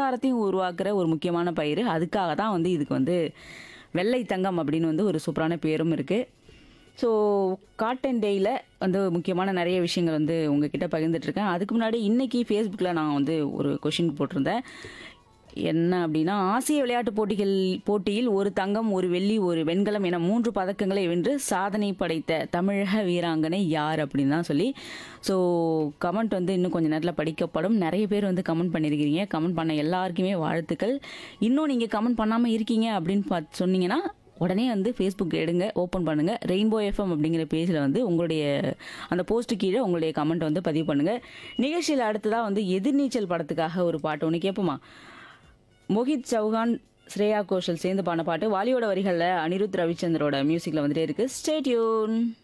பொருளாதாரத்தையும் உருவாக்குற ஒரு முக்கியமான பயிர் அதுக்காக தான் வந்து இதுக்கு வந்து வெள்ளை தங்கம் அப்படின்னு வந்து ஒரு சூப்பரான பேரும் இருக்குது ஸோ காட்டன் டேயில் வந்து முக்கியமான நிறைய விஷயங்கள் வந்து உங்ககிட்ட பகிர்ந்துட்டுருக்கேன் அதுக்கு முன்னாடி இன்னைக்கு ஃபேஸ்புக்கில் நான் வந்து ஒரு கொஷின் போட்டிருந்தேன் என்ன அப்படின்னா ஆசிய விளையாட்டுப் போட்டிகள் போட்டியில் ஒரு தங்கம் ஒரு வெள்ளி ஒரு வெண்கலம் என மூன்று பதக்கங்களை வென்று சாதனை படைத்த தமிழக வீராங்கனை யார் அப்படின்னு தான் சொல்லி ஸோ கமெண்ட் வந்து இன்னும் கொஞ்சம் நேரத்தில் படிக்கப்படும் நிறைய பேர் வந்து கமெண்ட் பண்ணியிருக்கிறீங்க கமெண்ட் பண்ண எல்லாருக்குமே வாழ்த்துக்கள் இன்னும் நீங்கள் கமெண்ட் பண்ணாமல் இருக்கீங்க அப்படின்னு பார்த்து சொன்னீங்கன்னா உடனே வந்து ஃபேஸ்புக் எடுங்க ஓப்பன் பண்ணுங்கள் ரெயின்போ எஃப்எம் அப்படிங்கிற பேஜில் வந்து உங்களுடைய அந்த போஸ்ட்டு கீழே உங்களுடைய கமெண்ட் வந்து பதிவு பண்ணுங்கள் நிகழ்ச்சியில் அடுத்ததாக வந்து எதிர்நீச்சல் படத்துக்காக ஒரு பாட்டு ஒன்று கேட்போமா மோஹித் சௌஹான் ஸ்ரேயா கோஷல் சேர்ந்து பாடின பாட்டு வாலியோட வரிகளில் அனிருத் ரவிச்சந்திரோட மியூசிக்கில் வந்துட்டே இருக்கு ஸ்டேட்யூன்